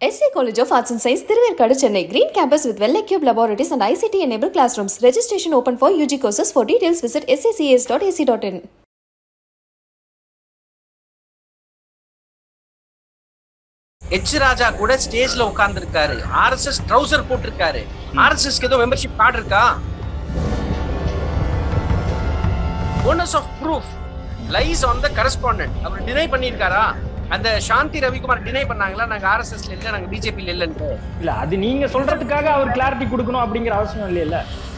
SC College of Arts and Science, Thiruvarkadu, Chennai. Green campus with well-equipped laboratories and ICT-enabled classrooms. Registration open for UG courses. For details, visit sccs.ac.in. H Raja கூட ஸ்டேஜ்ல உட்கார்ந்துருக்காரு RSS trouser போட்டிருக்காரு ஆர்எஸ்எஸ்க்கு ஏதோ membership card இருக்கா onus of proof lies on the correspondent அவர் டினை பண்ணியிருக்காரா அந்த சாந்தி ரவிக்குமார் டினை பண்ணாங்களா நாங்க ஆர்எஸ்எஸ்ல இல்ல நாங்க பிஜேபியில் இல்லைன்னு இல்ல அது நீங்க சொல்றதுக்காக அவர் கிளாரிட்டி கொடுக்கணும் அப்படிங்கிற அவசியம் இல்லையில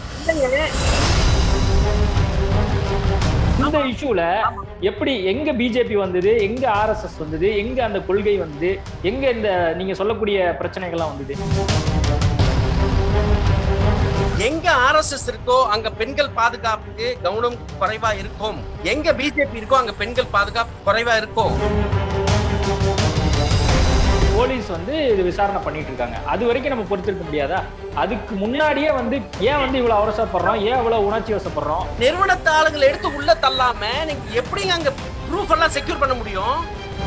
இந்த இஷ்யூல எப்படி எங்க பிஜேபி வந்தது எங்க ஆர்எஸ்எஸ் வந்தது எங்க அந்த கொள்கை வந்தது எங்க இந்த நீங்க சொல்லக்கூடிய பிரச்சனைகள்லாம் வந்தது எங்க ஆர்எஸ்எஸ் இருக்கோ அங்க பெண்கள் பாதுகாப்புக்கு கவனம் குறைவா இருக்கும் எங்க பிஜேபி இருக்கோ அங்க பெண்கள் பாதுகாப்பு குறைவா இருக்கும் போலீஸ் வந்து இது விசாரணை பண்ணிட்டு இருக்காங்க அது வரைக்கும் நம்ம பொறுத்திருக்க முடியாதா அதுக்கு முன்னாடியே வந்து ஏன் வந்து இவ்வளவு அவசரப்படுறோம் ஏன் இவ்வளவு உணர்ச்சி வசப்படுறோம் நிறுவனத்து ஆளுங்களை எடுத்து உள்ள தள்ளாம நீங்க எப்படிங்க அங்க ப்ரூஃப் எல்லாம் செக்யூர் பண்ண முடியும்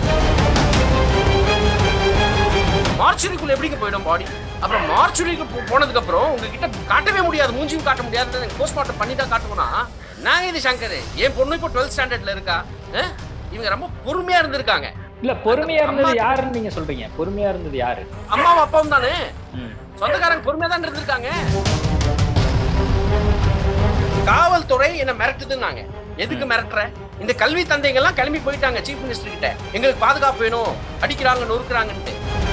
மார்ச்சுரிக்குள்ள எப்படிங்க போயிடும் பாடி அப்புறம் மார்ச்சுரிக்கு போனதுக்கு அப்புறம் உங்ககிட்ட காட்டவே முடியாது மூஞ்சியும் காட்ட முடியாது போஸ்ட்மார்ட்டம் பண்ணி தான் காட்டுவோம்னா நாங்க இது சங்கர் என் பொண்ணு இப்போ டுவெல்த் ஸ்டாண்டர்ட்ல இருக்கா அஹ்? இவங்க ரொம்ப பொறுமையா இருந்திருக்காங்க இல்ல பொறுமையா இருந்தது அம்மா- யாருன்னு நீங்க சொல்றீங்க பொறுமையா இருந்தது யாரு அம்மாவும் அப்பாவும் தானே ம். சொந்தக்காரங்க பொறுமையா தான் இருந்திருக்காங்க காவல்துறை என்ன மிரட்டுதுன்னாங்க எதுக்கு மிரட்டுற இந்த கல்வி தந்தைங்க எல்லாம் கிளம்பி போயிட்டாங்க சீஃப் மினிஸ்டர் கிட்ட எங்களுக்கு பாதுகாப்பு வேணும் அடிக்கிறாங்க நொறுக்குறாங்கன்ட்டு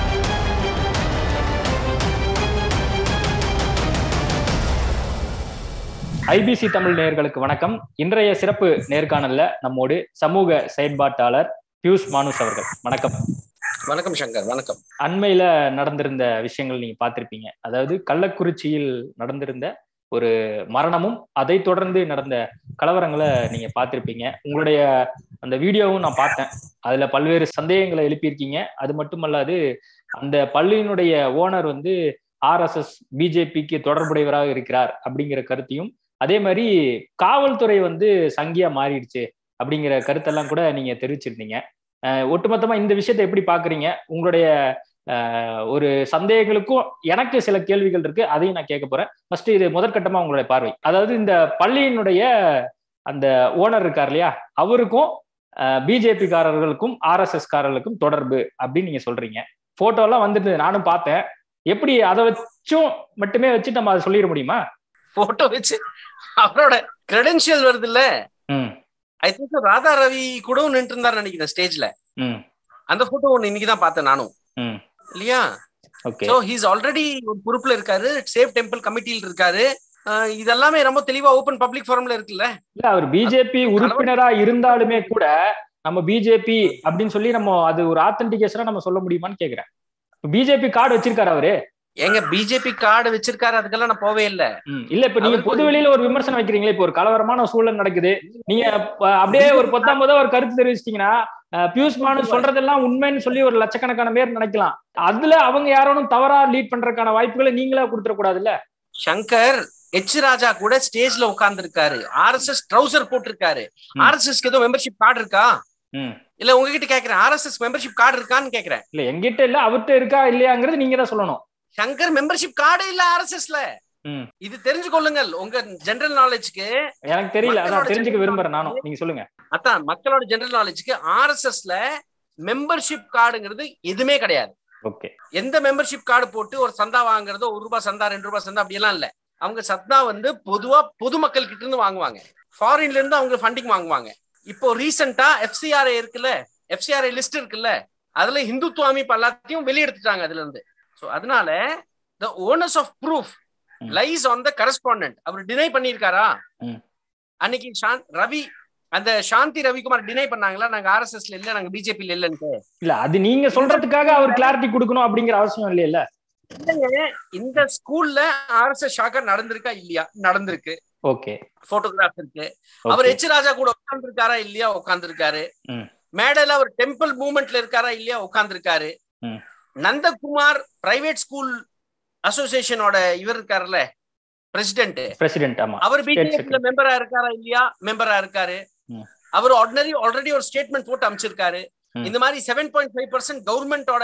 ஐபிசி தமிழ் நேயர்களுக்கு வணக்கம் இன்றைய சிறப்பு நேர்காணல்ல நம்மோடு சமூக செயற்பாட்டாளர் பியூஷ் மானுஷ் அவர்கள் வணக்கம் வணக்கம் சங்கர் வணக்கம் அண்மையில நடந்திருந்த விஷயங்கள் நீங்க பார்த்திருப்பீங்க அதாவது கள்ளக்குறிச்சியில் நடந்திருந்த ஒரு மரணமும் அதை தொடர்ந்து நடந்த கலவரங்களை நீங்க பார்த்திருப்பீங்க உங்களுடைய அந்த வீடியோவும் நான் பார்த்தேன் அதுல பல்வேறு சந்தேகங்களை எழுப்பியிருக்கீங்க அது மட்டுமல்லாது அந்த பள்ளியினுடைய ஓனர் வந்து ஆர்எஸ்எஸ் பிஜேபிக்கு தொடர்புடையவராக இருக்கிறார் அப்படிங்கிற கருத்தையும் அதே மாதிரி காவல்துறை வந்து சங்கியா மாறிடுச்சு அப்படிங்கிற கருத்தெல்லாம் கூட நீங்க தெரிவிச்சிருந்தீங்க அஹ் ஒட்டுமொத்தமா இந்த விஷயத்தை எப்படி பாக்குறீங்க உங்களுடைய அஹ், ஒரு சந்தேகங்களுக்கும் எனக்கு சில கேள்விகள் இருக்கு அதையும் நான் கேட்க போறேன் ஃபர்ஸ்ட் இது முதற்கட்டமா உங்களுடைய பார்வை அதாவது இந்த பள்ளியினுடைய அந்த ஓனர் இருக்கார் இல்லையா அவருக்கும் பிஜேபி காரர்களுக்கும் ஆர்எஸ்எஸ் காரர்களுக்கும் தொடர்பு அப்படின்னு நீங்க சொல்றீங்க போட்டோ எல்லாம் வந்துட்டு நானும் பார்த்தேன் எப்படி அதை வச்சும் மட்டுமே வச்சு நம்ம அதை சொல்லிட முடியுமா போட்டோ வச்சு அவரோட கிரெடென்ஷியல் வருது இல்ல ம் ஐ திங்க் ராதா ரவி கூட நின்று இருந்தாரு நினைக்கிறேன் ஸ்டேஜ்ல ம் அந்த போட்டோ ஒண்ணு இன்னைக்கு தான் பார்த்தேன் நானும் ம் இல்லையா ஓகே சோ ஹீஸ் ஆல்ரெடி ஒரு பொறுப்புல இருக்காரு சேஃப் டெம்பிள் கமிட்டியில் இருக்காரு அஹ் இதெல்லாமே ரொம்ப தெளிவா ஓபன் பப்ளிக் ஃபாரம்ல இருக்குல்ல இல்ல அவர் பிஜேபி உறுப்பினரா இருந்தாலுமே கூட நம்ம பிஜேபி அப்படின்னு சொல்லி நம்ம அது ஒரு ஆத்தன்டிகேஷனா நம்ம சொல்ல முடியுமான்னு கேக்குறேன் பிஜேபி கார்டு வச்சிருக்காரு அவரு எங்க பிஜேபி கார்டு வச்சிருக்காரு அதுக்கெல்லாம் நான் போவே இல்ல ம், இல்ல இப்ப நீங்க அவருக்கு பொது வெளியில ஒரு விமர்சனம் வைக்கிறீங்களே இப்ப ஒரு கலவரமான சூழல் நடக்குது நீங்க ப- அப்படியே ஒரு பத்தாம் ஒரு கருத்து தெரிவிச்சிட்டீங்கன்னா அஹ், பியூஷ் மானு சொல்றதெல்லாம் உண்மைன்னு சொல்லி ஒரு லட்சக்கணக்கான பேர் நினைக்கலாம் அதுல அவங்க யாரும் தவறா லீட் பண்றதுக்கான வாய்ப்புகளை நீங்களா கொடுத்துட கூடாதுல்ல சங்கர் எச் ராஜா கூட ஸ்டேஜ்ல உட்கார்ந்துருக்காரு ஆர்எஸ்எஸ் ட்ரௌசர் போட்டிருக்காரு ம். ஆர்எஸ்எஸ்க்கு ஏதோ மெம்பர்ஷிப் கார்டு இருக்கா ம். இல்ல உங்ககிட்ட கேக்குறேன் ஆர்எஸ்எஸ் மெம்பர்ஷிப் கார்டு இருக்கான்னு கேக்குறேன் இல்ல எங்கிட்ட இல்ல அவர்கிட்ட இருக்கா இல்லையாங்கிறது நீங்க தான் சொல்லணும் சங்கர் மெம்பர்ஷிப் கார்டே இல்ல ஆர்எஸ்எஸ்ல ம். இது தெரிஞ்சு கொள்ளுங்கள் உங்க ஜெனரல் நாலேஜ்க்கு எனக்கு தெரியல அதான் மக்களோட தெரிஞ்சுக்க ஜனநாயகம் விரும்புறேன் நானும் நீங்க சொல்லுங்க அதான் மக்களோட ஜெனரல் நாலேஜ்க்கு ஆர்எஸ்எஸ்ல மெம்பர்ஷிப் கார்டுங்கிறது எதுவுமே கிடையாது ஓகே எந்த மெம்பர்ஷிப் கார்டு போட்டு ஒரு சந்தா வாங்குறதோ ஒரு ரூபாய் சந்தா ரெண்டு ரூபாய் சந்தா அப்படியெல்லாம் இல்ல அவங்க சந்தா வந்து பொதுவா பொதுமக்கள் கிட்ட இருந்து வாங்குவாங்க ஃபாரின்ல இருந்து அவங்க ஃபண்டிங் வாங்குவாங்க இப்போ ரீசெண்டா எஃப்சிஆர்ஐ இருக்குல்ல எஃப்சிஆர்ஐ லிஸ்ட் இருக்குல்ல அதுல இந்துத்துவ அமைப்பு எல்லாத்தையும் வெளியெடுத்துட்டாங்க அதுல இருந்து ஸோ அதனால த ஓனர்ஸ் ஆஃப் ப்ரூஃப் ம். லைஸ் ஆன் த கரஸ்பாண்டன்ட் அவர் டினை பண்ணியிருக்காரா ம். அன்னைக்கு சாந்த் ரவி அந்த சாந்தி ரவிக்குமார் டினை பண்ணாங்களா நாங்க ஆர்எஸ்எஸ்ல இல்ல நாங்க பிஜேபியில் இல்லைன்னு இல்ல அது நீங்க சொல்றதுக்காக அவர் கிளாரிட்டி கொடுக்கணும் அப்படிங்கிற அவசியம் இல்லையில இல்லைங்க இந்த ஸ்கூல்ல ஆர்எஸ்எஸ் ஷாக்கர் நடந்திருக்கா இல்லையா நடந்திருக்கு ஓகே போட்டோகிராஃப் இருக்கு அவர் எச் ராஜா கூட உட்கார்ந்துருக்காரா இல்லையா உட்கார்ந்துருக்காரு ம். மேடையில அவர் டெம்பிள் மூவ்மெண்ட்ல இருக்காரா இல்லையா உட்கார்ந்துருக்காரு ம். நந்தகுமார் பிரைவேட் ஸ்கூல் அசோசியேஷனோட இவர் இருக்காருல்ல பிரசிடென்ட் பிரசிடென்ட் ஆமா அவர் State பிஜேபியில secretary. மெம்பரா இருக்காரா இல்லையா மெம்பரா இருக்காரு ம். அவர் ஆர்டினரி ஆல்ரெடி ஒரு ஸ்டேட்மெண்ட் போட்டு அமைச்சிருக்காரு ம். இந்த மாதிரி செவன் பாயிண்ட் ஃபைவ் பர்சன்ட் கவர்மெண்டோட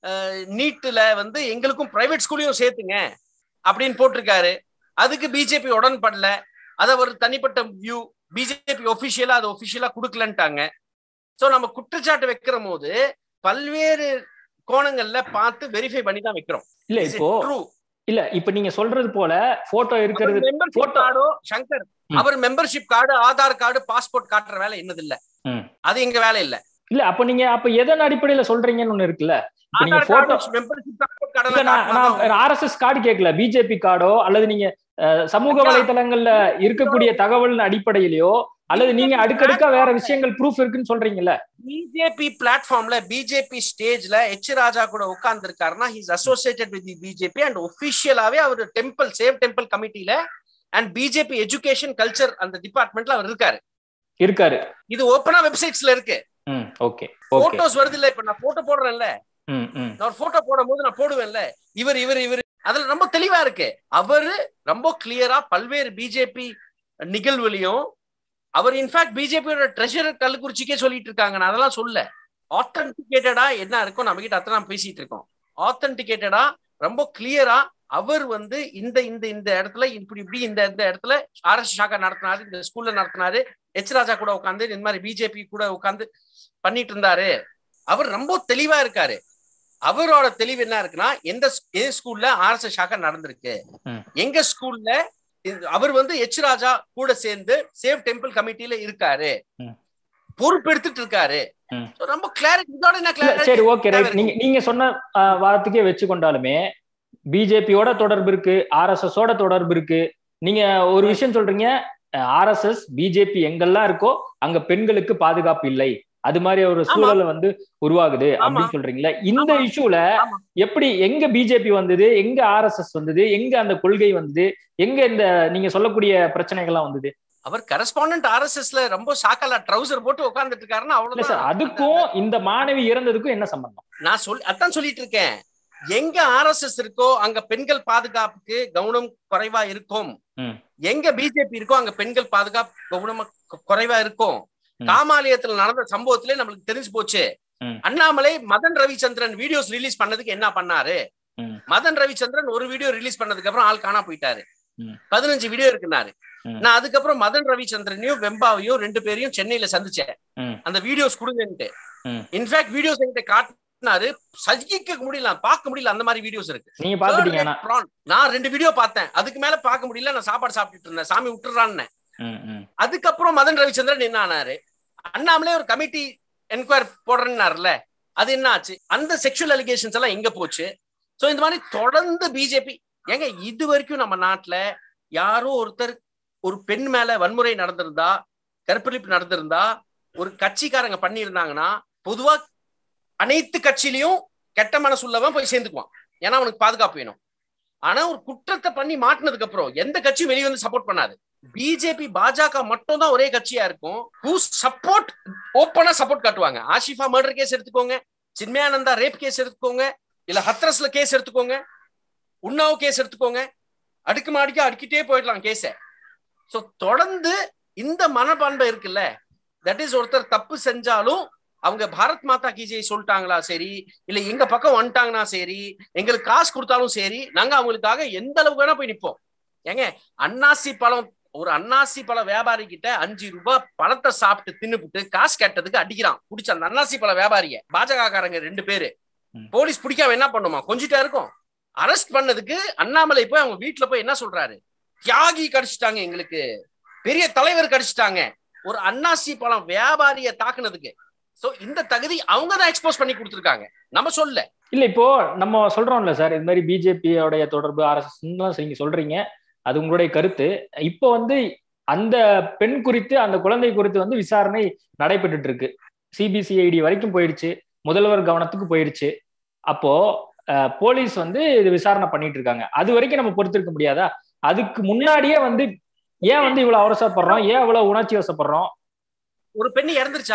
நீட்ல வந்து எங்களுக்கும் பிரைவேட் ஸ்கூலையும் சேர்த்துங்க அப்படின்னு போட்டிருக்காரு அதுக்கு பிஜேபி உடன்படல அதை ஒரு தனிப்பட்ட வியூ பிஜேபி ஒபிஷியலா அது ஒபிஷியலா கொடுக்கலன்ட்டாங்க சோ நம்ம குற்றச்சாட்டு வைக்கிற போது பல்வேறு கோணங்கள்ல பார்த்து வெரிஃபை பண்ணி தான் வைக்கிறோம் இல்ல Is it இப்போ true? இல்ல இப்ப நீங்க சொல்றது போல போட்டோ இருக்கிறது அவர் membership photo- கார்டோ சங்கர் ம். அவர் membership card Aadhaar card passport காட்டுற வேலை என்னது இல்ல ம். அது எங்க வேலை இல்ல இல்ல அப்ப நீங்க அப்ப எதன் அடிப்படையில சொல்றீங்கன்னு ஒண்ணு இருக்குல்ல இப்ப நீங்க Aadhaar photo card membership passport இல்ல கார்டு நான் நான் ஆர்எஸ்எஸ் கார்டு கேட்கல பிஜேபி கார்டோ அல்லது நீங்க அஹ், சமூக ஐயா, வலைத்தளங்கள்ல இருக்கக்கூடிய தகவல் அடிப்படையிலயோ அல்லது நீங்க அடுக்கடுக்கா வேற விஷயங்கள் ப்ரூஃப் இருக்குன்னு சொல்றீங்கல்ல பிஜேபி பிளாட்ஃபார்ம்ல பிஜேபி ஸ்டேஜ்ல எச் ராஜா கூட உட்கார்ந்து இருக்காருன்னா his associated with BJP and ஒபிஷியலாவே அவர் டெம்பிள் சேவ் டெம்பிள் கமிட்டில அண்ட் பிஜேபி எஜுகேஷன் கல்ச்சர் அந்த டிபார்ட்மெண்ட்ல அவர் இருக்காரு இருக்காரு இது ஓப்பனா வெப்சைட்ஸ்ல இருக்கு ம் ஓகே ஓகே போட்டோஸ் வருது இல்ல இப்ப நான் போட்டோ போடுறேன்ல ம் ம் நான் ஒரு போட்டோ போடும் போது நான் போடுவேன்ல இவர் இவர் இவர் அதுல ரொம்ப தெளிவா இருக்கு அவரு ரொம்ப கிளியரா பல்வேறு பிஜேபி நிகழ்வுலையும் அவர் இன்ஃபேக்ட் பிஜேபியோட ட்ரெஷரர் கள்ளக்குறிச்சிக்கே சொல்லிட்டு இருக்காங்க நான் அதெல்லாம் சொல்ல ஆத்தன்டிகேட்டடா என்ன இருக்கும் நம்ம கிட்ட அத்தனை பேசிட்டு இருக்கோம் ஆத்தன்டிகேட்டடா ரொம்ப கிளியரா அவர் வந்து இந்த இந்த இந்த இடத்துல இப்படி இப்படி இந்த இந்த இடத்துல ஆர்எஸ் சாக்கா நடத்தினாரு இந்த ஸ்கூல்ல நடத்தினாரு எச் ராஜா கூட உட்காந்து இந்த மாதிரி பிஜேபி கூட உட்காந்து பண்ணிட்டு இருந்தாரு அவர் ரொம்ப தெளிவா இருக்காரு அவரோட தெளிவு என்ன இருக்குன்னா எந்த ஸ்கூல்ல ஆர்எஸ் சாக்கா நடந்திருக்கு ம். எங்க ஸ்கூல்ல இந்த- அவர் வந்து எச் ராஜா கூட சேர்ந்து சேவ் டெம்பிள் கமிட்டில இருக்காரு ம். பொறுப்பெடுத்துட்டு இருக்காரு ம். So, ரொம்ப கிளாரிட்டி இதோட என்ன இல்ல, clarity? சரி ஓகே ரைட் தேவை நீங்க நீங்க சொன்ன அஹ், வார்த்தைக்கே வச்சு கொண்டாலுமே பிஜேபியோட தொடர்பு இருக்கு ஆர்எஸ்எஸ் ஓட தொடர்பு இருக்கு நீங்க ஒரு விஷயம் சொல்றீங்க ஆர்எஸ்எஸ் பிஜேபி எங்கெல்லாம் இருக்கோ அங்க பெண்களுக்கு பாதுகாப்பு இல்லை அது மாதிரி ஒரு சூழல் வந்து உருவாகுது அப்படின்னு சொல்றீங்களா இந்த ஆமா. இஷ்யூல ஆமா. எப்படி எங்க பிஜேபி வந்தது எங்க ஆர்எஸ்எஸ் வந்தது எங்க அந்த கொள்கை வந்தது எங்க இந்த நீங்க சொல்லக்கூடிய பிரச்சனைகள்லாம் வந்தது அவர் கரஸ்பாண்டன்ட் ஆர்எஸ்எஸ்ல ரொம்ப சாக்கலா ட்ரௌசர் போட்டு உட்கார்ந்துட்டு இருக்காருன்னா இல்ல சார் அவ்வளவுதான் அதுக்கும் இந்த மாணவி இறந்ததுக்கும் என்ன சம்பந்தம் நான் சொல் அதான் சொல்லிட்டு இருக்கேன் எங்க ஆர்எஸ்எஸ் இருக்கோ அங்க பெண்கள் பாதுகாப்புக்கு கவனம் குறைவா இருக்கும் ம். எங்க பிஜேபி இருக்கோ அங்க பெண்கள் பாதுகாப்பு கவனமா கு- குறைவா இருக்கும் ம். காமாலயத்துல நடந்த சம்பவத்திலே நம்மளுக்கு தெரிஞ்சு போச்சு ம். அண்ணாமலை மதன் ரவிச்சந்திரன் வீடியோஸ் ரிலீஸ் பண்ணதுக்கு என்ன பண்ணாரு ம். மதன் ரவிச்சந்திரன் ஒரு வீடியோ ரிலீஸ் பண்ணதுக்கு அப்புறம் ஆள் காணா போயிட்டாரு ம். பதினஞ்சு வீடியோ இருக்குனாரு ம். நான் அதுக்கப்புறம் மதன் ரவிச்சந்திரனையும் வெம்பாவையும் ரெண்டு பேரையும் சென்னையில சந்திச்சேன் ம். அந்த வீடியோஸ் கொடுங்கன்ட்டு ம். இன்ஃபேக்ட் வீடியோஸ் என்கிட்ட காட்டினாரு சகிக்க முடியல பார்க்க முடியல அந்த மாதிரி வீடியோஸ் இருக்கு நீங்க பாத்துட்டீங்க ஆனா Prawn. நான் ரெண்டு வீடியோ பார்த்தேன் அதுக்கு மேல பார்க்க முடியல நான் சாப்பாடு சாப்பிட்டுட்டு இருந்தேன் சாமி விட்டுறான்னு ம், ம். அதுக்கப்புறம் மதன் ரவிச்சந்திரன் என்ன ஆனாரு அண்ணாமலே ஒரு கமிட்டி என்கொயர் போடுறேன்னாருல அது என்ன ஆச்சு அந்த செக்ஷுவல் அலிகேஷன்ஸ் எல்லாம் எங்க போச்சு சோ இந்த மாதிரி தொடர்ந்து பிஜேபி ஏங்க இது வரைக்கும் நம்ம நாட்டுல யாரோ ஒருத்தர் ஒரு பெண் மேல வன்முறை நடந்திருந்தா கற்பழிப்பு நடந்திருந்தா ஒரு கட்சிக்காரங்க பண்ணியிருந்தாங்கன்னா பொதுவா அனைத்து கட்சியிலையும் கெட்ட மனசு உள்ளவன் போய் சேர்ந்துக்குவான் ஏன்னா அவனுக்கு பாதுகாப்பு வேணும் ஆனா ஒரு குற்றத்தை பண்ணி மாட்டினதுக்கு அப்புறம் எந்த கட்சியும் வெளியே வந்து சப்போர்ட் பண்ணாது பிஜேபி பாஜக மட்டும் தான் ஒரே கட்சியா இருக்கும் ஹூ சப்போர்ட் ஓப்பனா சப்போர்ட் காட்டுவாங்க ஆஷிஃபா மர்டர் கேஸ் எடுத்துக்கோங்க சின்மயானந்தா ரேப் கேஸ் எடுத்துக்கோங்க இல்ல ஹத்ரஸ்ல கேஸ் எடுத்துக்கோங்க உன்னாவ் கேஸ் எடுத்துக்கோங்க அடுக்கு மாடிக்கு அடுக்கிட்டே போயிடலாம் கேஸ சோ தொடர்ந்து இந்த மனப்பான்மை இருக்குல்ல தட் இஸ் ஒருத்தர் தப்பு செஞ்சாலும் அவங்க பாரத் மாதா கி ஜெய் சொல்லிட்டாங்களா சரி இல்ல எங்க பக்கம் வந்துட்டாங்கன்னா சரி எங்களுக்கு காசு கொடுத்தாலும் சரி நாங்க அவங்களுக்காக எந்த அளவுக்கு வேணா போய் நிப்போம் ஏங்க அன்னாசி பழம் ஒரு அன்னாசி பழ வியாபாரி கிட்ட அஞ்சு ரூபாய் பழத்தை சாப்பிட்டு தின்னுபிட்டு காசு கேட்டதுக்கு அடிக்கிறான் பிடிச்ச அந்த அன்னாசி பழ வியாபாரிய பாஜக காரங்க ரெண்டு பேரு ம். போலீஸ் பிடிக்காம என்ன பண்ணுமா கொஞ்சிட்டா இருக்கும் அரெஸ்ட் பண்ணதுக்கு அண்ணாமலை போய் அவங்க வீட்டுல போய் என்ன சொல்றாரு தியாகி கடிச்சிட்டாங்க எங்களுக்கு பெரிய தலைவர் கடிச்சிட்டாங்க ஒரு அன்னாசி பழம் வியாபாரிய தாக்குனதுக்கு சோ இந்த தகுதி அவங்க தான் எக்ஸ்போஸ் பண்ணி கொடுத்துருக்காங்க நம்ம சொல்ல இல்ல இப்போ நம்ம சொல்றோம்ல சார் இது மாதிரி பிஜேபியோடைய தொடர்பு ஆர்எஸ்எஸ் நீங்க சொல்றீங்க அது உங்களுடைய கருத்து இப்போ வந்து அந்த பெண் குறித்து அந்த குழந்தை குறித்து வந்து விசாரணை நடைபெற்றுட்டு இருக்கு சிபிசிஐடி வரைக்கும் போயிடுச்சு முதல்வர் கவனத்துக்கு போயிடுச்சு அப்போ அஹ், போலீஸ் வந்து இது விசாரணை பண்ணிட்டு இருக்காங்க அது வரைக்கும் நம்ம பொறுத்திருக்க முடியாதா அதுக்கு முன்னாடியே வந்து ஏன் வந்து இவ்வளவு அவசரப்படுறோம் ஏன் இவ்வளவு உணர்ச்சி வசப்படுறோம் ஒரு பெண்ணு இறந்துருச்சா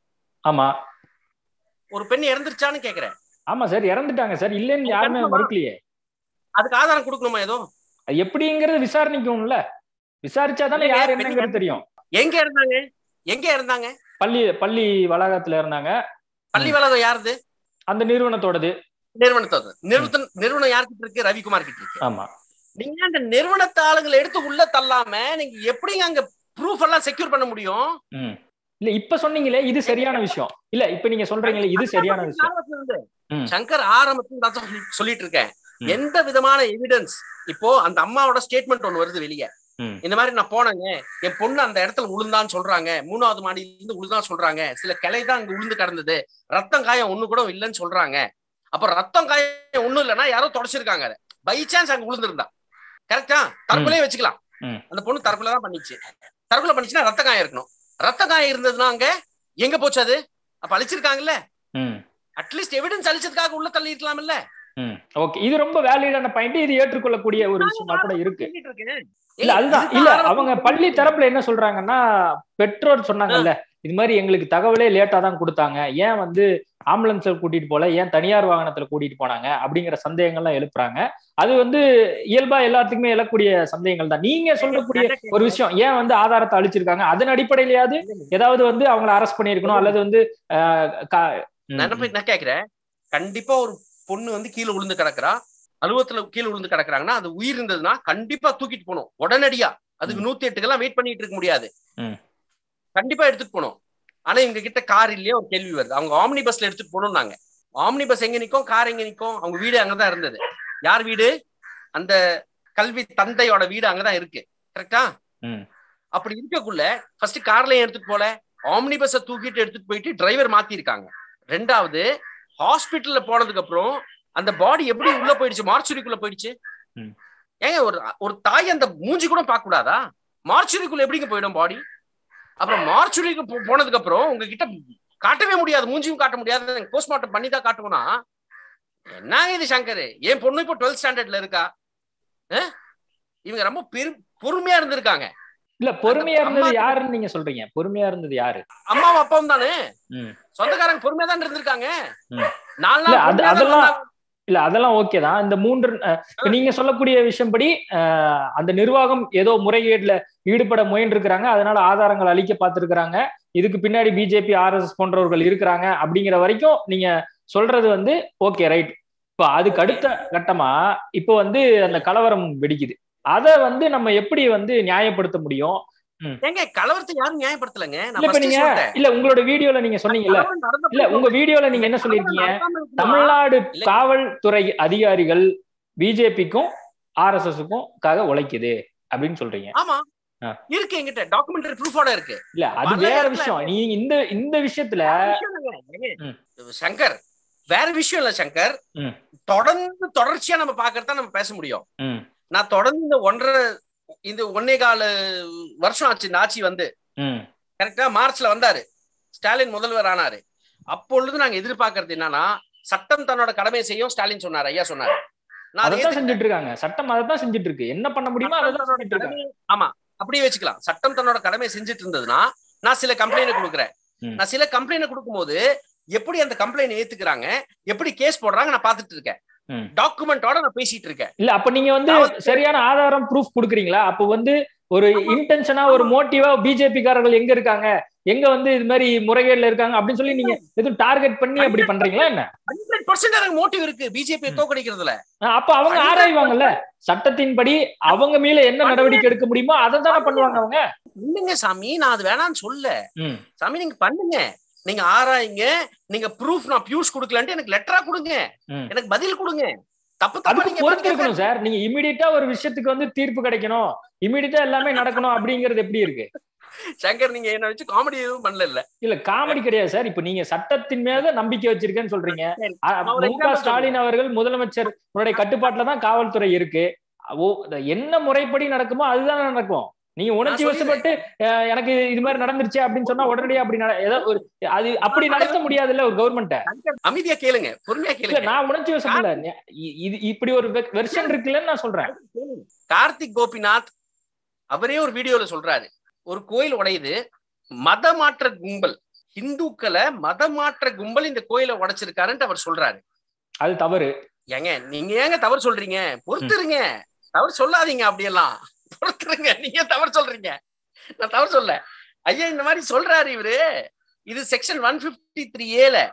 ஆமா ஒரு பெண்ணு இறந்துருச்சான்னு கேக்குறேன் ஆமா சார் இறந்துட்டாங்க சார் இல்லைன்னு யாருமே மறுக்கலையே அதுக்கு ஆதாரம் கொடுக்கணுமா ஏதோ அது எப்படிங்கிறது விசாரணைக்கும்ல விசாரிச்சாதானே யார் என்னங்கிறது தெரியும் எங்க இருந்தாங்க எங்க இருந்தாங்க பள்ளி பள்ளி வளாகத்துல இருந்தாங்க பள்ளி வளாகம் யாருது அந்த நிறுவனத்தோடது நிறுவனத்தை நிறுவன நிறுவனம் யார்கிட்ட இருக்கு ரவிக்குமார் கிட்ட இருக்கு ஆமா நீங்க அந்த நிறுவனத்து ஆளுங்களை எடுத்து உள்ள தள்ளாம நீங்க எப்படிங்க அங்க ப்ரூஃப் எல்லாம் செக்யூர் பண்ண முடியும் ம் இல்ல இப்ப சொன்னீங்களே இது சரியான விஷயம் இல்ல இப்ப நீங்க சொல்றீங்களே இது சரியான விஷயம் ஆரம்பத்துல இருந்து. ம். சங்கர் ஆரம்பத்துல தான் சொல்லி- சொல்லிட்டு இருக்கேன் ம். எந்த விதமான எவிடன்ஸ் இப்போ அந்த அம்மாவோட ஸ்டேட்மெண்ட் ஒண்ணு வருது வெளியே ம். இந்த மாதிரி நான் போனேங்க என் பொண்ணு அந்த இடத்துல உளுந்தான்னு சொல்றாங்க மூணாவது மாடியில இருந்து உளுந்தான் சொல்றாங்க சில கிளை தான் அங்க உளுந்து கிடந்தது ரத்தம் காயம் ஒண்ணு கூட இல்லைன்னு சொல்றாங்க அப்ப ரத்தம் காயம் ஒண்ணும் இல்லைன்னா யாரோ தொடச்சிருக்காங்க அதை பை சான்ஸ் அங்க உளுந்திருந்தா கரெக்டா தற்கொலையே வச்சுக்கலாம் ம். அந்த பொண்ணு தற்கொலை தான் பண்ணிச்சு தற்கொலை பண்ணிச்சுன்னா ரத்த காயம் இருக்கணும் ரத்த காயம் இருந்ததுன்னா அங்க எங்க போச்சு அது அப்ப அழிச்சிருக்காங்கல்ல ம் அட்லீஸ்ட் எவிடன்ஸ் அழிச்சதுக்காக உள்ள தள்ளி இருக்கலாம்ல ம் ஓகே இது ரொம்ப வேலிடான பாயிண்ட் இது ஏற்றுக்கொள்ளக்கூடிய ஒரு விஷயமா கூட இருக்கு சொல்லிட்டு இருக்கேன். இல்ல அதுதான் இதுதான் இல்ல ஆரம்பத்துல அவங்க பள்ளி தரப்புல என்ன சொல்றாங்கன்னா பெற்றோர் சொன்னாங்கல்ல இது மாதிரி எங்களுக்கு தகவலே லேட்டா தான் கொடுத்தாங்க ஏன் வந்து ஆம்புலன்ஸ்ல கூட்டிட்டு போல ஏன் தனியார் வாகனத்துல கூட்டிட்டு போனாங்க அப்படிங்கிற சந்தேகங்கள்லாம் எழுப்புறாங்க அது வந்து இயல்பா எல்லாத்துக்குமே எழக்கூடிய சந்தேகங்கள் தான் நீங்க சொல்லக்கூடிய ஒரு விஷயம் ஏன் வந்து ஆதாரத்தை அழிச்சிருக்காங்க அதன் அடிப்படையிலயாவது ஏதாவது வந்து அவங்கள அரெஸ்ட் பண்ணிருக்கணும் அல்லது வந்து ஆஹ், கா- ம், நான் என்ன போய் நான் கேக்குறேன் கண்டிப்பா ஒரு பொண்ணு வந்து கீழே விழுந்து கிடக்குறா அலுவலகத்துல கீழே விழுந்து கிடக்குறாங்கன்னா அது உயிர் இருந்ததுன்னா கண்டிப்பா தூக்கிட்டு போகணும் உடனடியா அதுக்கு நூத்தி எட்டுக்கெல்லாம் வெயிட் பண்ணிட்டு இருக்க முடியாது ம். கண்டிப்பா எடுத்துட்டு போகணும் ஆனா இவங்க கிட்ட கார் இல்லையே ஒரு கேள்வி வருது அவங்க ஆம்னி பஸ்ல எடுத்துட்டு போகணும்னாங்க ஆம்னி பஸ் எங்க நிக்கும் கார் எங்க நிக்கும் அவங்க வீடு அங்கதான் இருந்தது யார் வீடு அந்த கல்வி தந்தையோட வீடு அங்கதான் இருக்கு கரெக்டா ம். அப்படி இருக்கக்குள்ள ஃபர்ஸ்ட் கார்ல எடுத்துட்டு போல ஆம்னி பஸ்ஸை தூக்கிட்டு எடுத்துட்டு போயிட்டு டிரைவர் மாத்திருக்காங்க ரெண்டாவது ஹாஸ்பிட்டல்ல போனதுக்கு அப்புறம் அந்த பாடி எப்படி உள்ள போயிடுச்சு மார்ச்சுரிக்குள்ள போயிடுச்சு ம். ஏங்க ஒரு ஒரு தாய் அந்த மூஞ்சி கூட பார்க்க கூடாதா மார்ச்சுரிக்குள்ள எப்படிங்க போயிடும் பாடி அப்புறம் மார்ச்சுரிக்கு போ- போனதுக்கு அப்புறம் உங்ககிட்ட காட்டவே முடியாது மூஞ்சியும் காட்ட முடியாது போஸ்ட்மார்ட்டம் பண்ணி தான் காட்டுவோம்னா என்னங்க இது சங்கர் என் பொண்ணு இப்போ டுவெல்த் ஸ்டாண்டர்ட்ல இருக்கா அஹ்? இவங்க ரொம்ப பெரு பொறுமையா இருந்திருக்காங்க இல்ல பொறுமையா அந்த இருந்தது அம்மா- யாருன்னு நீங்க சொல்றீங்க பொறுமையா இருந்தது யாரு அம்மாவும் அப்பாவும் தானே ம். சொந்தக்காரங்க பொறுமையா தான் இருந்திருக்காங்க ம். நாலு இல்ல, நாள் அது- பொறுமையா தான் அதெல்லாம் இருந்தாங்க. இல்ல அதெல்லாம் ஓகே தான் இந்த மூன்று அஹ், இப்ப நீங்க சொல்லக்கூடிய விஷயம்படி அஹ், அந்த நிர்வாகம் ஏதோ முறைகேடுல ஈடுபட முயன்றிருக்கிறாங்க அதனால ஆதாரங்கள் அளிக்க பார்த்திருக்கிறாங்க இதுக்கு பின்னாடி பிஜேபி ஆர்எஸ்எஸ் போன்றவர்கள் இருக்கிறாங்க அப்படிங்கிற வரைக்கும் நீங்க சொல்றது வந்து ஓகே ரைட் இப்போ அதுக்கு அடுத்த கட்டமா இப்போ வந்து அந்த கலவரம் வெடிக்குது அதை வந்து நம்ம எப்படி வந்து நியாயப்படுத்த முடியும் ஏங்க கலவரத்தை யாரும் நியாயப்படுத்தலங்க நான் இல்ல இப்ப first நீங்க சொல்லிட்டேன். இல்ல உங்களோட வீடியோல நீங்க சொன்னீங்கல்ல கலவரம் நடந்த இல்ல உங்க போது- வீடியோல நீங்க என்ன சொல்லிருக்கீங்க கலவரம் நடக்காம இருக்குமா? தமிழ்நாடு இல்ல. காவல்துறை அதிகாரிகள் பிஜேபிக்கும் ஆர்எஸ்எஸ்க்கும் காக உழைக்குது அப்படின்னு சொல்றீங்க ஆமா ஆ. இருக்கு என்கிட்ட டாக்குமெண்டரி ப்ரூஃபோட இருக்கு இல்ல அது பல வேற இடத்துல விஷயம் நீ இந்த இந்த விஷயத்துல விஷயம் இல்லைங்க. ஏங்க, ம். சங்கர் வேற விஷயம் இல்ல சங்கர் ம். தொடர்ந்து தொடர்ச்சியா நம்ம பாக்குறதா நம்ம பேச முடியும் ம், நான் தொடர்ந்து இந்த ஒன்றரை இந்த ஒன்னே கால வருஷம் ஆச்சு இந்த ஆட்சி வந்து ம், கரெக்டா மார்ச்ல வந்தாரு ஸ்டாலின் முதல்வர் ஆனாரு அப்பொழுது நாங்க எதிர்பார்க்கறது என்னன்னா சட்டம் தன்னோட கடமையை செய்யும் ஸ்டாலின் சொன்னாரு ஐயா சொன்னாரு நான் அதை அதைத்தான் செஞ்சுட்டு இருக்காங்க சட்டம் அதைத்தான் செஞ்சுட்டு இருக்கு என்ன பண்ண முடியுமோ சட்டம் அதைத்தான் தன்னோட செஞ்சுட்டு இருக்காங்க கடமையை- ஆமா அப்படியே வச்சுக்கலாம் சட்டம் தன்னோட கடமையை செஞ்சுட்டு இருந்ததுன்னா நான் சில கம்ப்ளைண்ட் கொடுக்குறேன் ம். நான் சில கம்ப்ளைண்ட் கொடுக்கும்போது எப்படி அந்த கம்ப்ளைண்ட் ஏத்துக்கிறாங்க எப்படி கேஸ் போடுறாங்க நான் பாத்துட்டு இருக்கேன் ம். டாக்குமெண்டோட நான் பேசிட்டு இருக்கேன் இல்ல அப்ப நீங்க வந்து காவல்துறை- சரியான ஆதாரம் ப்ரூஃப் கொடுக்குறீங்களா அப்ப வந்து ஒரு இன்டென்ஷனா ஒரு மோட்டிவா பிஜேபி காரர்கள் எங்க இருக்காங்க எங்க வந்து இது மாதிரி முறைகேடுல இருக்காங்க அப்படின்னு சொல்லி நீங்க எதுவும் டார்கெட் பண்ணி அப்படி பண்றீங்களா என்ன ஹண்ட்ரட் பர்சன்ட் எனக்கு மோட்டிவ் இருக்கு பிஜேபி ம். தோக்கடிக்கிறதுல ஆஹ் அப்ப அவங்க ஆராய்வாங்கல்ல சட்டத்தின்படி அவங்க மேல என்ன நடவடிக்கை எடுக்க முடியுமோ அதை தானே பண்ணுவாங்க அவங்க இல்லைங்க சாமி நான் அது வேணாம்னு சொல்ல ம். சாமி நீங்க பண்ணுங்க நீங்க ஆராய்ங்க நீங்க ப்ரூஃப் நான் பியூஸ் கொடுக்கலன்ட்டு எனக்கு லெட்டரா கொடுங்க ம். எனக்கு பதில் கொடுங்க தப்பு தப்பா அதுக்கு நீங்க பொறுத்து எப்படி இருக்கணும் சார் நீங்க இமிடியட்டா ஒரு விஷயத்துக்கு வந்து தீர்ப்பு கிடைக்கணும் இமிடியட்டா எல்லாமே நடக்கணும் அப்படிங்கிறது எப்படி இருக்கு சங்கர் நீங்க என்ன வச்சு காமெடி எதுவும் பண்ணல இல்ல இல்ல காமெடி கிடையாது சார் இப்ப நீங்க சட்டத்தின் மீது நம்பிக்கை வச்சிருக்கேன்னு சொல்றீங்க சரி. அ- நான் ஒரு மு க example ஸ்டாலின் அவர்கள் முதலமைச்சர் உடைய கட்டுப்பாட்டுல தான் காவல்துறை இருக்கு ஓ என்ன முறைப்படி நடக்குமோ அதுதான் நடக்கும் நீங்க உணர்ச்சி நான் வசப்பட்டு அஹ், எனக்கு இது மாதிரி நடந்துருச்சு அப்படின்னு சொன்னா உடனடியா அப்படி நட- ஏதாவது ஒரு அது அப்படி நடத்த முடியாதுல்ல ஒரு கவர்மெண்ட்ட சங்கர், அமைதியா கேளுங்க பொறுமையா இல்ல கேளுங்க நான் உணர்ச்சி வசம் இல்ல நே- இ- இது இப்படி ஒரு வெர்ஷன் இருக்குல்லன்னு நான் சொல்றேன் கார்த்திக் கோபிநாத் அவரே ஒரு வீடியோல சொல்றாரு ஒரு கோயில் உடையுது மத மாற்ற கும்பல் இந்துக்களை மத மாற்ற கும்பல் இந்த கோயிலை உடைச்சிருக்காருன்ட்டு அவர் சொல்றாரு அது தவறு ஏங்க நீங்க ஏங்க தவறு சொல்றீங்க பொறுத்துருங்க தவறு சொல்லாதீங்க அப்படியெல்லாம் பொறுத்துருங்க நீங்க தவறு சொல்றீங்க நான் தவறு சொல்ல ஐயா இந்த மாதிரி சொல்றாரு இவரு இது செக்ஷன் ஒன் பிப்டி த்ரீ ஏல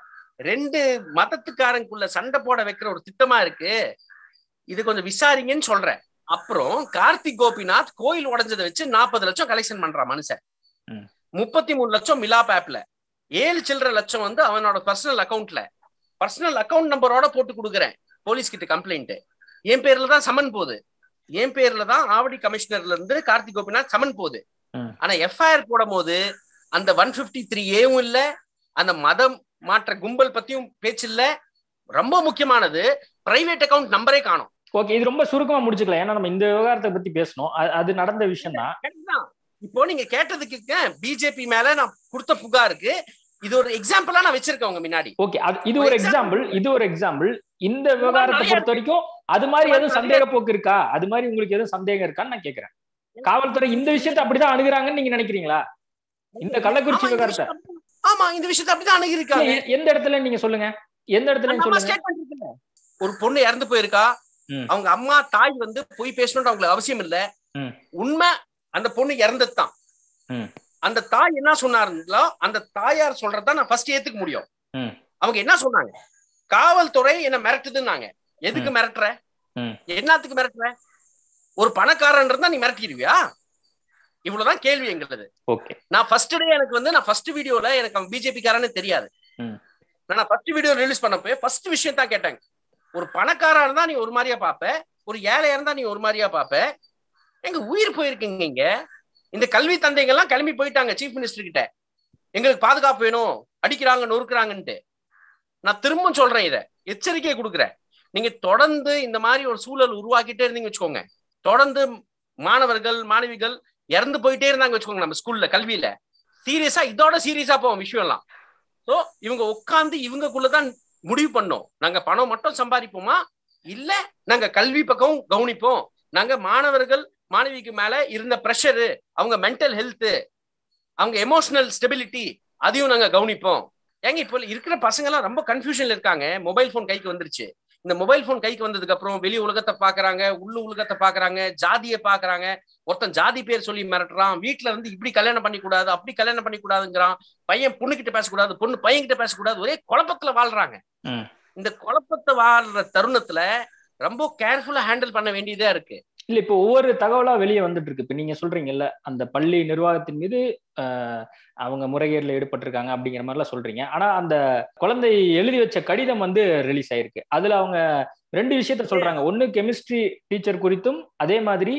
ரெண்டு மதத்துக்காரங்களுக்குள்ள சண்டை போட வைக்கிற ஒரு திட்டமா இருக்கு இது கொஞ்சம் விசாரிங்கன்னு சொல்றேன் அப்புறம் கார்த்திக் கோபிநாத் கோயில் உடைஞ்சதை வச்சு நாற்பது லட்சம் கலெக்ஷன் பண்றான் மனுஷன் ம். முப்பத்தி மூணு லட்சம் மிலாப் ஆப்ல ஏழு சில்லற லட்சம் வந்து அவனோட பர்சனல் அக்கவுண்ட்ல பர்சனல் அக்கவுண்ட் நம்பரோட போட்டு கொடுக்குறேன் போலீஸ் கிட்ட கம்ப்ளைண்ட் என் பேர்ல தான் சமன் போகுது என் பேர்ல தான் ஆவடி கமிஷனர்ல இருந்து கார்த்திக் கோபிநாத் சமன் போகுது ம். ஆனா எஃப்ஐஆர் போடும் போது அந்த ஒன் பிப்டி த்ரீ ஏவும் இல்ல அந்த மதம் மாற்ற கும்பல் பத்தியும் பேச்சு இல்ல ரொம்ப முக்கியமானது பிரைவேட் அக்கவுண்ட் நம்பரே காணும் ஓகே இது ரொம்ப சுருக்கமா முடிச்சுக்கலாம் ஏன்னா நம்ம இந்த விவகாரத்தை பத்தி பேசணும் அ- அது நடந்த விஷயம் தான் தான் இப்போ நீங்க கேட்டதுக்கு பிஜேபி மேல நான் கொடுத்த புகாருக்கு இது ஒரு எக்ஸாம்பிளா நான் வச்சிருக்கேன் உங்க முன்னாடி ஓகே அது இது ஒரு ஒரு எக்ஸாம்பிள் example. இது ஒரு எக்ஸாம்பிள் இந்த விவகாரத்தை நிறைய பொறுத்த வரைக்கும் அது மாதிரி இந்த எதுவும் மாதிரி சந்தேக போக்கு இருக்கா அது மாதிரி உங்களுக்கு எதுவும் சந்தேகம் இருக்கான்னு நான் கேக்குறேன் காவல்துறை இந்த விஷயத்தை அப்படிதான் அணுகுறாங்கன்னு நீங்க நினைக்கிறீங்களா இந்த கள்ளக்குறிச்சி ஆமா, இந்த விவகாரத்தை விஷயத்தை- ஆமா இந்த விஷயத்தை அப்படிதான் அணுகிருக்காங்க இல்ல, எ- எந்த இடத்துல நீங்க சொல்லுங்க எந்த இடத்துல நம்ம சொல்லுங்க statement இருக்குல்ல. ஒரு பொண்ணு இறந்து போயிருக்கா ம். அவங்க அம்மா தாய் வந்து பொய் பேசணும்னு அவங்களுக்கு அவசியம் இல்ல ம். உண்மை அந்த பொண்ணு இறந்தது தான் ம். அந்த தாய் என்ன சொன்னாருங்களோ அந்த தாயார் சொல்றதா நான் ஃபர்ஸ்ட் ஏத்துக்க முடியும் ம். அவங்க என்ன சொன்னாங்க காவல்துறை என்ன மிரட்டுதுன்னாங்க எதுக்கு மிரட்டுற ம். என்னத்துக்கு மிரட்டுற ஒரு பணக்காரன் இருந்தா நீ மிரட்டிடுவியா இவ்வளவுதான் கேள்வி எங்களது ஓகே நான் ஃபர்ஸ்ட் டே எனக்கு வந்து நான் ஃபர்ஸ்ட் வீடியோல எனக்கு அவன் பிஜேபி காரன்னு தெரியாது ம். நான் ஃபர்ஸ்ட் வீடியோ ரிலீஸ் பண்ணப்போ ஃபர்ஸ்ட் விஷயம் தான் கேட்டாங்க ஒரு பணக்காரா இருந்தா நீ ஒரு மாதிரியா பாப்ப ஒரு ஏழையா இருந்தா நீ ஒரு மாதிரியா பாப்ப எங்க உயிர் போயிருக்கீங்க இங்க இந்த கல்வி தந்தைங்க எல்லாம் கிளம்பி போயிட்டாங்க சீஃப் மினிஸ்டர் கிட்ட எங்களுக்கு பாதுகாப்பு வேணும் அடிக்கிறாங்க நொறுக்குறாங்கன்ட்டு நான் திரும்ப சொல்றேன் இதை எச்சரிக்கை கொடுக்குறேன் நீங்க தொடர்ந்து இந்த மாதிரி ஒரு சூழல் உருவாக்கிட்டே இருந்தீங்க வச்சுக்கோங்க தொடர்ந்து மாணவர்கள் மாணவிகள் இறந்து போயிட்டே இருந்தாங்க வச்சுக்கோங்க நம்ம ஸ்கூல்ல கல்வியில சீரியஸா இதோட சீரியஸா போவோம் விஷயம் எல்லாம் ஸோ இவங்க உட்காந்து இவங்கக்குள்ளதான் முடிவு பண்ணோம் நாங்க பணம் மட்டும் சம்பாதிப்போமா இல்ல நாங்க கல்வி பக்கம் கவனிப்போம் நாங்க மாணவர்கள் மாணவிக்கு மேல இருந்த ப்ரெஷரு அவங்க மென்டல் ஹெல்த் அவங்க எமோஷனல் ஸ்டெபிலிட்டி அதையும் நாங்க கவனிப்போம் ஏங்க இப்போ இருக்கிற பசங்க எல்லாம் ரொம்ப கன்ஃபியூஷன்ல இருக்காங்க மொபைல் ஃபோன் கைக்கு வந்துருச்சு இந்த மொபைல் ஃபோன் கைக்கு வந்ததுக்கு அப்புறம் வெளி உலகத்தை பாக்குறாங்க உள்ளு உலகத்தை பாக்குறாங்க ஜாதியை பாக்குறாங்க ஒருத்தன் ஜாதி பேர் சொல்லி மிரட்டுறான் வீட்டுல வந்து இப்படி கல்யாணம் பண்ணி கூடாது அப்படி கல்யாணம் பண்ணி கூடாதுங்கிறான் பையன் பொண்ணு கிட்ட பேசக்கூடாது பொண்ணு பையன் கிட்ட பேசக்கூடாது ஒரே குழப்பத்துல வாழ்றாங்க ம். இந்த குழப்பத்தை வாழ்ற தருணத்துல ரொம்ப கேர்ஃபுல்லா ஹேண்டில் பண்ண வேண்டியதா இருக்கு இல்ல இப்போ ஒவ்வொரு தகவலா வெளியே வந்துட்டு இருக்கு இப்ப நீங்க சொல்றீங்கல்ல அந்த பள்ளி நிர்வாகத்தின் மீது ஆஹ், அவங்க முறைகேடுல ஈடுபட்டிருக்காங்க அப்படிங்கிற மாதிரிலாம் சொல்றீங்க ஆனா அந்த குழந்தை எழுதி வச்ச கடிதம் வந்து ரிலீஸ் ஆயிருக்கு அதுல அவங்க ரெண்டு விஷயத்த சொல்றாங்க ஒன்னு கெமிஸ்ட்ரி டீச்சர் குறித்தும் அதே மாதிரி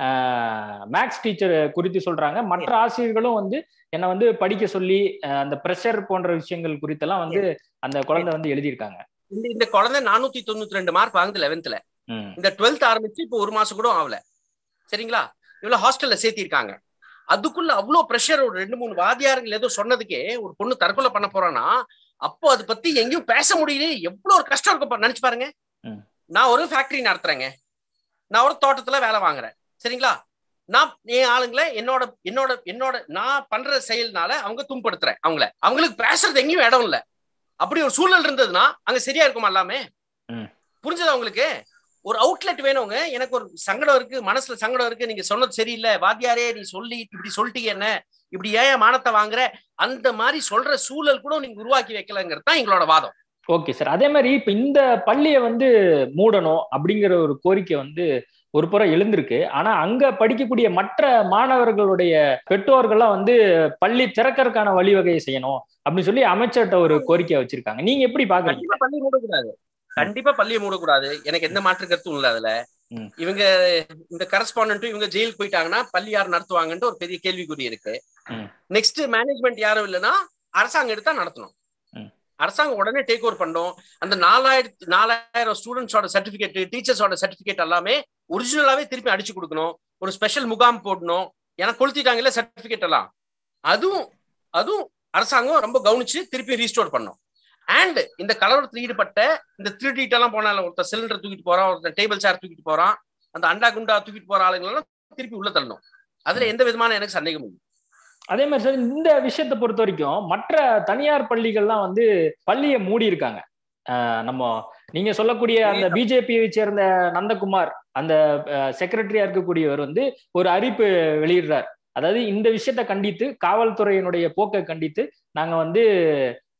மேக்ஸ் டீச்சர் குறித்து சொல்றாங்க மற்ற ஆசிரியர்களும் வந்து என்னை வந்து படிக்க சொல்லி ஆஹ், அந்த ப்ரெஷர் போன்ற விஷயங்கள் குறித்தெல்லாம் வந்து அந்த குழந்தை வந்து எழுதியிருக்காங்க இந்த இந்த குழந்தை நானூத்தி தொண்ணூத்தி ரெண்டு மார்க் வாங்குது லெவன்த்ல ம், இந்த டுவெல்த் ஆரம்பிச்சு இப்போ ஒரு மாசம் கூட ஆகல சரிங்களா இவ்வளவு ஹாஸ்டல்ல சேர்த்திருக்காங்க அதுக்குள்ள அவ்வளவு ப்ரெஷர் ஒரு ரெண்டு மூணு வாதியாரங்கள் ஏதோ சொன்னதுக்கே ஒரு பொண்ணு தற்கொலை பண்ண போறான்னா அப்போ அதை பத்தி எங்கேயும் பேச முடியல எவ்வளவு ஒரு கஷ்டம் இருக்கும் பா- நினைச்சு பாருங்க ம். நான் ஒரு ஃபேக்டரி நடத்துறேங்க நான் ஒரு தோட்டத்துல வேலை வாங்குறேன் சரிங்களா நான் என் ஆளுங்களை என்னோட என்னோட என்னோட நான் பண்ற செயல்னால அவங்க துன்படுத்துறேன் அவங்கள அவங்களுக்கு பேசுறது எங்கேயும் இடம் இல்ல அப்படி ஒரு சூழல் இருந்ததுன்னா அங்க சரியா இருக்குமா எல்லாமே ம். புரிஞ்சதா உங்களுக்கு ஒரு அவுட்லெட் வேணுங்க எனக்கு ஒரு சங்கடம் இருக்கு மனசுல சங்கடம் இருக்கு நீங்க சொன்னது சரியில்லை வாத்தியாரே நீ சொல்லி இப்படி சொல்லிட்டீங்க என்ன இப்படி ஏன் மானத்தை வாங்குற அந்த மாதிரி சொல்ற சூழல் கூட நீங்க உருவாக்கி வைக்கலங்கிறது தான் எங்களோட வாதம் ஓகே சார் அதே மாதிரி இப்ப இந்த பள்ளியை வந்து மூடணும் அப்படிங்கிற ஒரு கோரிக்கை வந்து ஒரு புறம் எழுந்திருக்கு ஆனா அங்க படிக்கக்கூடிய மற்ற மாணவர்களுடைய பெற்றோர்கள்லாம் வந்து பள்ளி திறக்கறதுக்கான வழிவகையை செய்யணும் அப்படின்னு சொல்லி அமைச்சர்கிட்ட ஒரு கோரிக்கை வச்சிருக்காங்க நீங்க எப்படி பாக்குறீங்க கண்டிப்பா பள்ளி மூடக்கூடாது கண்டிப்பா பள்ளியை மூடக்கூடாது எனக்கு எந்த மாற்று கருத்தும் இல்ல அதுல ம். இவங்க இந்த கரஸ்பாண்டும் இவங்க ஜெயிலுக்கு போயிட்டாங்கன்னா பள்ளி யார் நடத்துவாங்கன்ட்டு ஒரு பெரிய கேள்விக்குறி இருக்கு ம். நெக்ஸ்ட் மேனேஜ்மெண்ட் யாரும் இல்லைன்னா அரசாங்கம் எடுத்தா நடத்தணும் ம். அரசாங்கம் உடனே டேக் ஓவர் பண்ணோம் அந்த நாலாயிரத்து நாலாயிரம் ஸ்டூடெண்ட்ஸோட சர்டிபிகேட் டீச்சர்ஸோட சர்டிபிகேட் எல்லாமே ஒரிஜினலாவே திருப்பி அடிச்சு கொடுக்கணும் ஒரு ஸ்பெஷல் முகாம் போடணும் ஏன்னா கொளுத்திட்டாங்கல்ல சர்டிபிகேட் எல்லாம் அதுவும் அதுவும் அரசாங்கம் ரொம்ப கவனிச்சு திருப்பி ரீஸ்டோர் பண்ணும் அண்ட் இந்த கலவரத்தில் ஈடுபட்ட இந்த திருடிட்டு எல்லாம் போனால ஒருத்தர் சிலிண்டர் தூக்கிட்டு போறான் ஒருத்தர் டேபிள் சேர் தூக்கிட்டு போறான் அந்த அண்டா குண்டா தூக்கிட்டு போற ஆளுங்க எல்லாம் திருப்பி உள்ள தள்ளணும் அதுல எந்த விதமான எனக்கு சந்தேகம் இல்லை அதே மாதிரி சார் இந்த விஷயத்தை பொறுத்த வரைக்கும் மற்ற தனியார் பள்ளிகள்லாம் வந்து பள்ளியை மூடி இருக்காங்க ஆஹ் நம்ம நீங்க சொல்லக்கூடிய அந்த பிஜேபியை சேர்ந்த நந்தகுமார் அந்த செக்ரட்டரியா இருக்கக்கூடியவர் வந்து ஒரு அறிவிப்பு வெளியிடுறார் அதாவது இந்த விஷயத்தை கண்டித்து காவல்துறையினுடைய போக்கை கண்டித்து நாங்க வந்து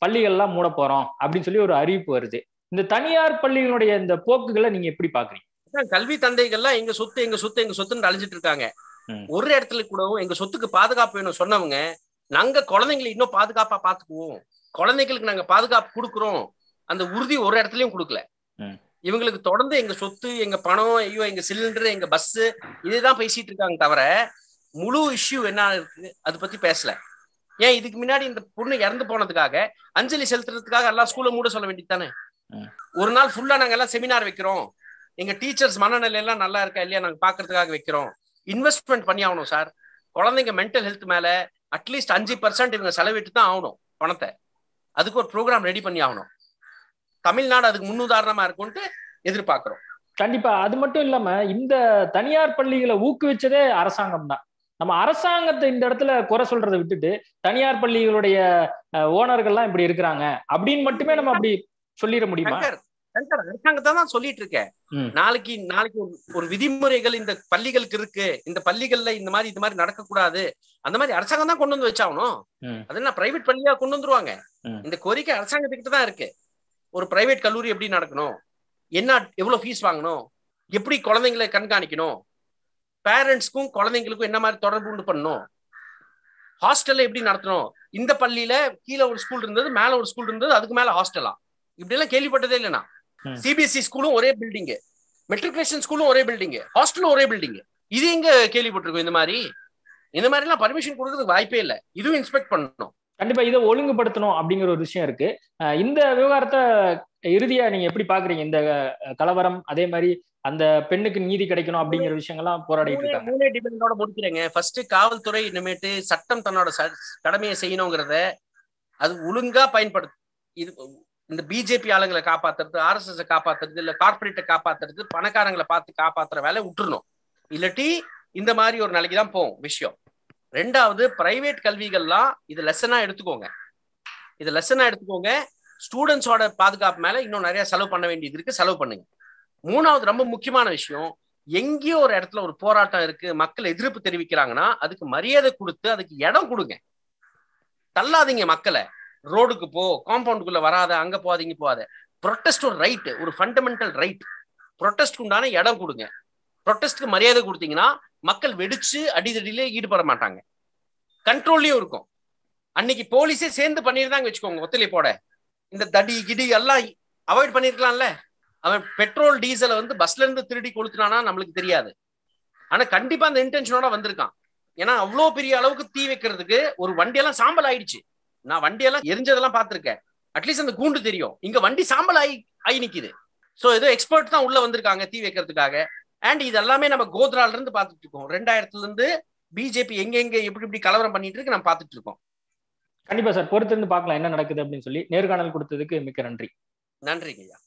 பள்ளிகள்லாம் மூட போறோம் அப்படின்னு சொல்லி ஒரு அறிவிப்பு வருது இந்த தனியார் பள்ளிகளுடைய இந்த போக்குகளை நீங்க எப்படி பாக்குறீங்க அதான் கல்வி தந்தைகள்லாம் எங்க சொத்து எங்க சொத்து எங்க சொத்துன்னு அழிஞ்சிட்டு இருக்காங்க ம். ஒரு இடத்துல கூடவும் எங்க சொத்துக்கு பாதுகாப்பு வேணும் சொன்னவங்க நாங்க குழந்தைங்களை இன்னும் பாதுகாப்பா பாத்துக்குவோம் குழந்தைகளுக்கு நாங்க பாதுகாப்பு கொடுக்குறோம் அந்த உறுதி ஒரு இடத்துலயும் கொடுக்கல ம். இவங்களுக்கு தொடர்ந்து எங்க சொத்து எங்க பணம் ஐயோ எங்க சிலிண்டர் எங்க பஸ் இதுதான் பேசிட்டு இருக்காங்க தவிர முழு இஷ்யூ என்ன இருக்கு அது பத்தி பேசல ஏன் இதுக்கு முன்னாடி இந்த பொண்ணு இறந்து போனதுக்காக அஞ்சலி செலுத்துறதுக்காக எல்லாம் ஸ்கூல்ல மூட சொல்ல வேண்டியது தானே ம். ஒரு நாள் ஃபுல்லா நாங்க எல்லாம் செமினார் வைக்கிறோம் எங்க டீச்சர்ஸ் மனநிலை எல்லாம் நல்லா இருக்கா இல்லையா நாங்க பாக்குறதுக்காக வைக்கிறோம் இன்வெஸ்ட்மெண்ட் பண்ணி ஆகணும் சார் குழந்தைங்க மென்டல் ஹெல்த் மேல அட்லீஸ்ட் அஞ்சு பர்சன்ட் இவங்க செலவிட்டு தான் ஆகணும் பணத்தை அதுக்கு ஒரு ப்ரோக்ராம் ரெடி பண்ணி ஆகணும் தமிழ்நாடு அதுக்கு முன்னுதாரணமா இருக்கும்ட்டு எதிர்பார்க்கிறோம் கண்டிப்பா அது மட்டும் இல்லாம இந்த தனியார் பள்ளிகளை ஊக்குவிச்சதே அரசாங்கம் தான் நம்ம அரசாங்கத்தை இந்த இடத்துல குறை சொல்றதை விட்டுட்டு தனியார் பள்ளிகளுடைய ஓனர்கள்லாம் இப்படி இருக்கிறாங்க அப்படின்னு மட்டுமே நம்ம அப்படி சொல்லிட முடியுமா சங்கர் சங்கர் அரசாங்கத்தை தான் சொல்லிட்டு இருக்கேன் ம். நாளைக்கு நாளைக்கு ஒரு- ஒரு விதிமுறைகள் இந்த பள்ளிகளுக்கு இருக்கு இந்த பள்ளிகள்ல இந்த மாதிரி இந்த மாதிரி நடக்கக்கூடாது அந்த மாதிரி அரசாங்கம் தான் கொண்டு வந்து வச்சாகணும் ம். அது என்ன பிரைவேட் பள்ளியா கொண்டு வந்துருவாங்க ம். இந்த கோரிக்கை அரசாங்கத்துக்கிட்ட தான் இருக்கு ஒரு பிரைவேட் கல்லூரி எப்படி நடக்கணும் என்ன எவ்வளவு ஃபீஸ் வாங்கணும் எப்படி குழந்தைங்களை கண்காணிக்கணும் பேரண்ட்ஸ்க்கும் குழந்தைங்களுக்கும் என்ன மாதிரி தொடர்பு உண்டு பண்ணணும் ஹாஸ்டல்ல எப்படி நடத்தணும் இந்த பள்ளியில கீழே ஒரு ஸ்கூல் இருந்தது மேல ஒரு ஸ்கூல் இருந்தது அதுக்கு மேல ஹாஸ்டலா இப்படி எல்லாம் கேள்விப்பட்டதே இல்லைண்ணா ம். சிபிஎஸ்இ ஸ்கூலும் ஒரே பில்டிங் மெட்ரிகுலேஷன் ஸ்கூலும் ஒரே பில்டிங் ஹாஸ்டலும் ஒரே பில்டிங் இது எங்க கேள்விப்பட்டிருக்கோம் இந்த மாதிரி இந்த மாதிரி எல்லாம் பர்மிஷன் கொடுக்கறதுக்கு வாய்ப்பே இல்லை இதுவும் இன்ஸ்பெக்ட் பண்ணணும் கண்டிப்பா இதை ஒழுங்குபடுத்தணும் அப்படிங்கிற ஒரு விஷயம் இருக்கு அஹ் இந்த விவகாரத்தை இறுதியா நீங்க எப்படி பாக்குறீங்க இந்த அஹ், கலவரம் அதே மாதிரி அந்த பெண்ணுக்கு நீதி கிடைக்கணும் அப்படிங்கிற விஷயங்கள்லாம் போராடிட்டு மூணே- இருக்காங்க மூணே டிபெண்டோட முடிக்கிறேங்க ஃபர்ஸ்ட் காவல்துறை இனிமேட்டு சட்டம் தன்னோட ச- கடமையை செய்யணுங்கிறத அது ஒழுங்கா பயன்படுத்து இது இந்த பிஜேபி ஆளுங்களை காப்பாத்துறது ஆர்எஸ்எஸ் காப்பாத்துறது இல்ல கார்பரேட்டை காப்பாத்துறது பணக்காரங்களை பார்த்து காப்பாத்துற வேலை விட்டுறணும் இல்லாட்டி இந்த மாதிரி ஒரு நாளைக்கு தான் போகும் விஷயம் ரெண்டாவது பிரைவேட் கல்விகள்லாம் இது லெசனா எடுத்துக்கோங்க இது லெசனா எடுத்துக்கோங்க ஸ்டூடெண்ட்ஸோட பாதுகாப்பு மேல இன்னும் நிறைய செலவு பண்ண வேண்டியது இருக்கு செலவு பண்ணுங்க மூணாவது ரொம்ப முக்கியமான விஷயம் எங்கேயோ ஒரு இடத்துல ஒரு போராட்டம் இருக்கு மக்கள் எதிர்ப்பு தெரிவிக்கிறாங்கன்னா அதுக்கு மரியாதை கொடுத்து அதுக்கு இடம் கொடுங்க தள்ளாதீங்க மக்களை ரோடுக்கு போ காம்பவுண்டுக்குள்ள வராத அங்க போகாதீங்க போகாத ப்ரொட்டஸ்ட் ஒரு ரைட் ஒரு ஃபண்டமெண்டல் ரைட் ப்ரொட்டஸ்ட் உண்டான இடம் கொடுங்க ப்ரொட்டஸ்ட்க்கு மரியாதை கொடுத்தீங்கன்னா மக்கள் வெடிச்சு அடிதடியிலே ஈடுபட மாட்டாங்க கண்ட்ரோல்லயும் இருக்கும் அன்னைக்கு போலீஸே சேர்ந்து பண்ணியிருந்தாங்க வச்சுக்கோங்க ஒத்துழைப்போட இந்த தடி கிடி எல்லாம் அவாய்ட் பண்ணிருக்கலாம்ல அவன் பெட்ரோல் டீசலை வந்து பஸ்ல இருந்து திருடி கொளுத்துனானா நம்மளுக்கு தெரியாது ஆனா கண்டிப்பா அந்த இன்டென்ஷனோட வந்திருக்கான் ஏன்னா அவ்வளோ பெரிய அளவுக்கு தீ வைக்கிறதுக்கு ஒரு வண்டியெல்லாம் சாம்பல் ஆயிடுச்சு நான் வண்டியெல்லாம் எரிஞ்சதெல்லாம் பார்த்திருக்கேன் அட்லீஸ்ட் அந்த கூண்டு தெரியும் இங்க வண்டி சாம்பல் ஆகி ஆகி நிக்குது ஸோ ஏதோ எக்ஸ்பர்ட் தான் உள்ள வந்திருக்காங்க தீ வைக்கிறதுக்காக அண்ட் இது எல்லாமே நம்ம கோத்ரால இருந்து பார்த்துட்டு இருக்கோம் ரெண்டாயிரத்துல இருந்து பிஜேபி எங்க எங்க எப்படி எப்படி கலவரம் பண்ணிட்டு இருக்கு நம்ம பார்த்துட்டு இருக்கோம் கண்டிப்பா சார் பொறுத்திருந்து பார்க்கலாம் என்ன நடக்குது அப்படின்னு சொல்லி நேர்காணல் கொடுத்ததுக்கு மிக்க நன்றி நன்றிங்க ஐயா